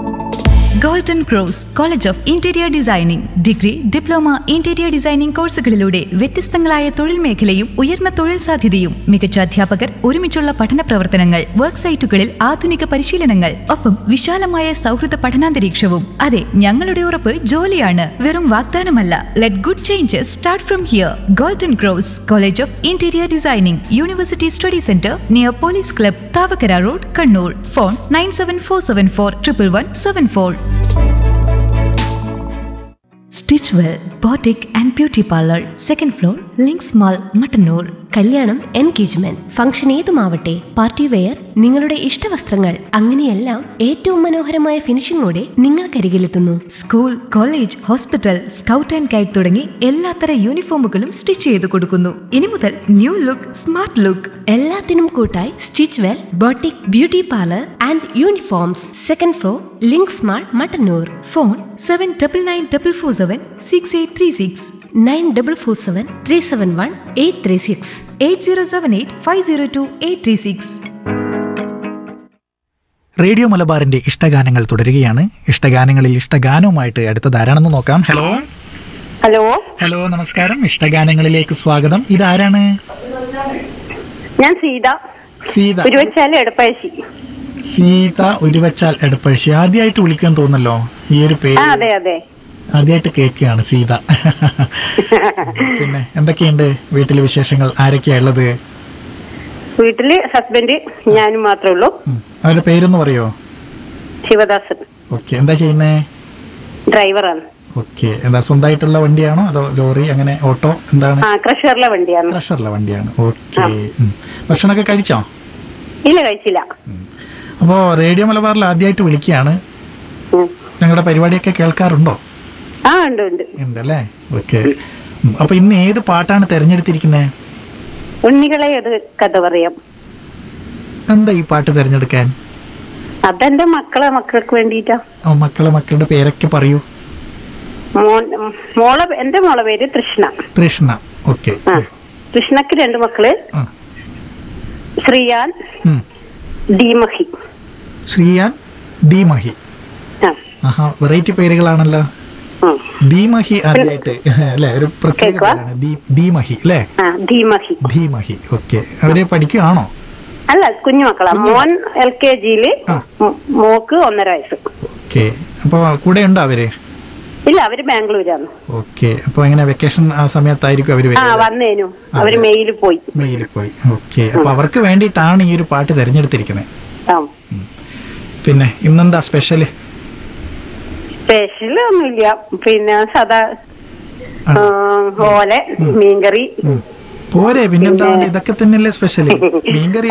Golden Cross College of Interior Designing degree diploma interior designing കോഴ്സുകളിലൂടെ വ്യത്യസ്തങ്ങളായ തൊഴിൽ മേഖലയും ഉയർന്ന തൊഴിൽ സാധ്യതയും മികച്ച അധ്യാപകർ ഒരുമിച്ചുള്ള പഠന പ്രവർത്തനങ്ങൾ വർക്ക് സൈറ്റുകളിൽ ആധുനിക പരിശീലനങ്ങൾ ഒപ്പം വിശാലമായ സൗഹൃദ പഠനാന്തരീക്ഷവും അതെ ഞങ്ങളുടെ ഉറപ്പ് ജോലിയാണ് വെറും വാഗ്ദാനമല്ല let good changes start from here Golden Cross College of Interior Designing university study centre near police club Thavakkara road Kannur phone nine seven four seven four triple one seven four Stitch Well boutique and beauty parlour second floor Links mall Mattannur കല്യാണം engagement function ഏതുമാവട്ടെ party wear നിങ്ങളുടെ ഇഷ്ടവസ്ത്രങ്ങൾ അങ്ങനെയെല്ലാം ഏറ്റവും മനോഹരമായ ഫിനിഷിംഗോടെ നിങ്ങൾക്കരികിലെത്തുന്നു school college hospital scout and guide തുടങ്ങി എല്ലാത്തര യൂണിഫോമുകളും സ്റ്റിച്ച് ചെയ്ത് കൊടുക്കുന്നു ഇനി മുതൽ ന്യൂ ലുക്ക് സ്മാർട്ട് ലുക്ക് എല്ലാത്തിനും കൂട്ടായി Stitch Well boutique beauty parlour and uniforms second floor Links mall Mattannur phone seven double nine double four seven six eight three six nine double four seven three seven one eight three six eight zero seven eight five zero two eight three six radio മലബാറിന്റെ ഇഷ്ടഗാനങ്ങൾ തുടരുകയാണ് ഇഷ്ടഗാനങ്ങളിൽ ഇഷ്ടഗാനവുമായിട്ട് അടുത്തത് ആരാണെന്ന് നോക്കാം hello hello hello നമസ്കാരം ഇഷ്ടഗാനങ്ങളിലേക്ക് സ്വാഗതം ഇതാരാണ് ഞാൻ സീത സീത ഉരുവച്ചാല് എടപ്പഴശ്ശി സീത ഉരുവച്ചാൽ എടപ്പഴശ്ശി ആദ്യമായിട്ട് വിളിക്കാൻ തോന്നല്ലോ ഈ ഒരു ആ പേര് അതെ അതെ ആദ്യമായിട്ട് കേൾക്കുകയാണ് സീത പിന്നെ എന്തൊക്കെയുണ്ട് വീട്ടിലെ വിശേഷങ്ങൾ ആരൊക്കെയാ ഉള്ളത് വീട്ടില് ഹസ്ബൻഡ് ഞാനും മാത്രമേ ഉള്ളൂ ഉം. അവരുടെ പേരൊന്ന് പറയോ ശിവദാസൻ ഓക്കെ എന്താ ചെയ്യുന്നേ ഡ്രൈവറാണ് ഓക്കെ എന്താ സ്വന്തമായിട്ടുള്ള വണ്ടിയാണോ അതോ ലോറി അങ്ങനെ ഓട്ടോ എന്താണ് ആ ക്രഷറിലെ വണ്ടിയാണ് ക്രഷറിലെ വണ്ടിയാണ് ഓക്കെ ഭക്ഷണമൊക്കെ കഴിച്ചോ ഇല്ല കഴിച്ചില്ല അപ്പോൾ റേഡിയോ മലബാറിൽ ആദ്യമായിട്ട് വിളിക്കുകയാണ് ഉം. ഞങ്ങളുടെ പരിപാടിയൊക്കെ കേൾക്കാറുണ്ടോ ആ ഉണ്ട് ഉണ്ട് ഉണ്ടല്ലേ ഓക്കെ അപ്പൊ ഇന്ന് ഏത് പാട്ടാണ് തിരഞ്ഞെടുത്തിരിക്കുന്നത് ഉണ്ണികളെ അത് കഥ പറയാം എന്താ ഈ പാട്ട് തിരഞ്ഞെടുക്കാൻ അതെന്റെ മക്കളെ മക്കൾക്ക് വേണ്ടിയിട്ടാ ആ, മക്കളെ മക്കളുടെ പേരൊക്കെ പറയൂ മോൻ മോളെ എന്റെ മോളെ പേര് തൃഷ്ണ തൃഷ്ണ ഓക്കെ ആ തൃഷ്ണക്ക് രണ്ട് മക്കള് ആ. ശ്രീയാൻ ഉം. ദീമഹി ശ്രീയാൻ ദീമഹി ആ ആഹാ വെറൈറ്റി പേരുകളാണല്ലോ ഉം. ദീമഹി ആദ്യമായിട്ട് അല്ലെ ഒരു പ്രത്യേക കേൾക്കുവാ? പേരാണ് ദീ- ദീമഹി അല്ലേ ആ ധീമഹി ധീമഹി ഓക്കെ അവരെ പഠിക്കുകയാണോ അല്ല കുഞ്ഞു മക്കളാ മോൻ എൽ കെ ജിയില് ആ. മോക്ക് ഒന്നര വയസ്സ് ഓക്കെ അപ്പോൾ കൂടെ ഉണ്ടോ അവര് ഇല്ല അവര് ബാംഗ്ലൂരാണ് ഓക്കെ അപ്പോൾ എങ്ങനെ വെക്കേഷൻ ആ സമയത്തായിരിക്കും അവര് ആ വരുന്നത് വന്നേനു അവര് മെയില് പോയി മെയിലിൽ പോയി ഓക്കെ അപ്പൊ അവർക്ക് വേണ്ടിയിട്ടാണ് ഈ ഒരു പാട്ട് തിരഞ്ഞെടുത്തിരിക്കുന്നത് ആ പിന്നെ ഇന്നെന്താ സ്പെഷ്യല് സ്പെഷ്യൽ ഒന്നുമില്ല പിന്നെ സദാ ആ. ഓല മീൻകറി പോരെ പിന്നെന്താ ഇതൊക്കെ തന്നെയല്ലേ സ്പെഷ്യല് മീൻകറി